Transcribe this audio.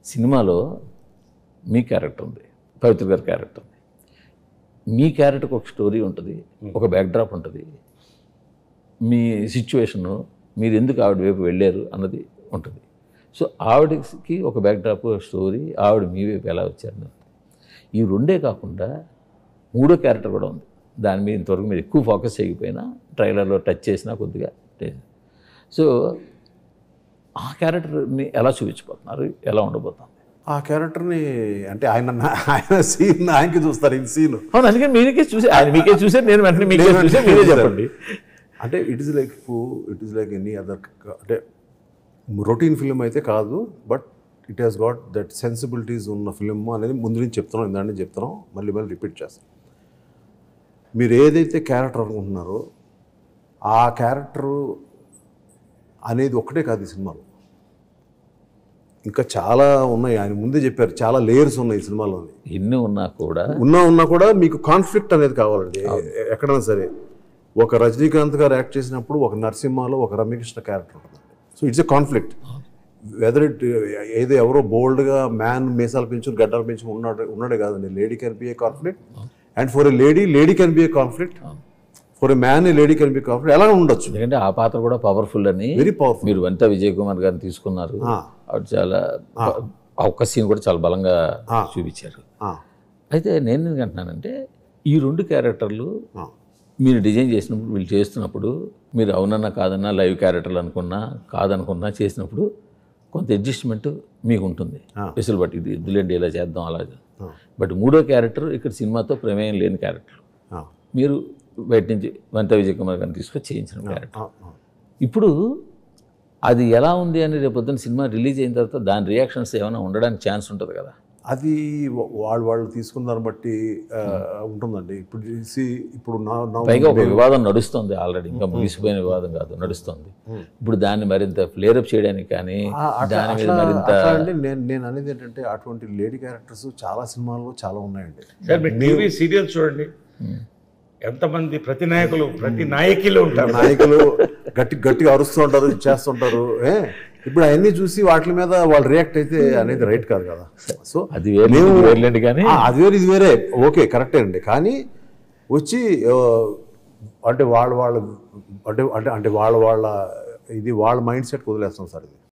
సినిమాలో మీ క్యారెక్టర్ ఉంది పవిత్ర గారి క్యారెక్టర్ ఉంది మీ క్యారెక్టర్కి ఒక స్టోరీ ఉంటుంది ఒక బ్యాక్డ్రాప్ ఉంటుంది మీ సిచ్యువేషను మీరు ఎందుకు ఆవిడ వైపు వెళ్ళారు అన్నది ఉంటుంది సో ఆవిడకి ఒక బ్యాక్డ్రాప్ స్టోరీ ఆవిడ మీ వైపు ఎలా వచ్చారు ఈ రెండే కాకుండా మూడో క్యారెక్టర్ కూడా ఉంది దాని మీద ఇంతవరకు మీరు ఎక్కువ ఫోకస్ చేయకపోయినా ట్రైలర్లో టచ్ చేసినా కొద్దిగా సో ఆ క్యారెక్టర్ని ఎలా చూపించబోతున్నారు ఎలా ఉండబోతుంది ఆ క్యారెక్టర్ని అంటే ఆయన ఆయన సీన్ ఆయనకి చూస్తారు ఈ సీన్ అవును అందుకని మీకే చూసి ఆయన మీకే చూసారు నేను వెంటనే మీకే చూసా మీరే చెప్పండి అంటే it is like it is like any other అంటే రొటీన్ ఫిలిం అయితే కాదు but it has got that sensibilities ఉన్న ఫిలిం అనేది ముందు నుంచి చెప్తున్నాం ఇందాక నుంచి చెప్తున్నాం మళ్ళీ మళ్ళీ రిపీట్ చేస్తాం మీరు ఏదైతే క్యారెక్టర్ అనుకుంటున్నారో ఆ క్యారెక్టరు అనేది ఒక్కటే కాదు ఈ సినిమాలో ఇంకా చాలా ఉన్నాయి ఆయన ముందే చెప్పారు చాలా లేయర్స్ ఉన్నాయి ఈ సినిమాలోని ఎన్ని ఉన్నా కూడా ఉన్నా ఉన్నా కూడా మీకు కాన్ఫ్లిక్ట్ అనేది కావాలండి ఎ- ఎక్కడైనా సరే ఒక రజనీకాంత్ గారు యాక్ట్ చేసినప్పుడు ఒక నరసింహలో ఒక రమ్యకృష్ణ క్యారెక్టర్ ఉంటుంది so it's a conflict whether it ఏదో ఎవరో బోల్డ్గా మ్యాన్ మీసాలు పెంచుకుని గడ్డలు పెంచుకుని ఉన్నాడు ఉన్నాడే కాదండి lady can be a conflict and for a lady lady can be a conflict for a man a lady can be conflict ఎలా ఉండొచ్చు ఎందుకంటే ఆ పాత్ర కూడా పవర్ఫుల్ అని వెరీ పవర్ఫుల్ మీరు వనిత విజయ్ కుమార్ గారిని తీసుకున్నారు ఆవిడ చాలా ఆ ఒక్క సీన్ కూడా చాలా బలంగా చూపించారు అయితే నేను ఎందుకు అంటున్నానంటే ఈ రెండు క్యారెక్టర్లు మీరు డిజైన్ చేసినప్పుడు వీళ్ళు చేస్తున్నప్పుడు మీరు అవునన్నా కాదన్నా లైవ్ క్యారెక్టర్లు అనుకున్నా కాదనుకున్నా చేసినప్పుడు కొంత అడ్జస్ట్మెంట్ మీకు ఉంటుంది వెసులు బట్టి ఇది ఇద్దులేండి ఇలా చేద్దాం అలా చేద్దాం. బట్ మూడో క్యారెక్టర్ ఇక్కడ సినిమాతో ప్రమేయం లేని క్యారెక్టర్ మీరు బయట నుంచి వనిత విజయ్ కుమార్ గారిని తీసుకొని చేయించిన క్యారెక్టర్ ఇప్పుడు అది ఎలా ఉంది అని రేపు పొద్దున్న సినిమా రిలీజ్ అయిన తర్వాత దాని రియాక్షన్స్ ఏమైనా ఉండడానికి ఛాన్స్ ఉంటుంది కదా అది వా- వాళ్ళు వాళ్ళు తీసుకున్న దాన్ని బట్టి ఆ, ఉంటుందండి ఇప్పుడు see, ఇప్పుడు నా నా పైగా ఒక వివాదం నడుస్తుంది ఆల్రెడీ ఇంకా ముగిసిపోయిన వివాదం కాదు నడుస్తుంది ఇప్పుడు దాన్ని మరింత ఫ్లేరప్ చేయడానికి కానీ దాని మీద మరింత అట్లా అండి నేను నేను అనేది ఏంటంటే అటువంటి లేడీ క్యారెక్టర్స్ చాలా సినిమాల్లో చాలా ఉన్నాయండి సార్ మీరు టీవీ సీరియల్స్ చూడండి ఎంతమంది ప్రతి నాయకులు ప్రతి నాయకిలో ఉంటారు నాయకులు గట్టి గట్టిగా అరుస్తూ ఉంటారు చేస్తుంటారు ఏ ఇప్పుడు అవన్నీ చూసి వాటి మీద వాళ్ళు రియాక్ట్ అయితే అనేది రైట్ కాదు కదా సో అది వేరే ఇది వేర్లేండి కానీ ఆ, అది వేరే ఇది వేరే ఓకే కరెక్టే అండి కానీ వచ్చి ఆ, అంటే వాళ్ళ వాళ్ళ అంటే అంటే అంటే వాళ్ళ వాళ్ళ ఇది వాళ్ళ మైండ్ సెట్ వదిలేస్తాం సార్ ఇది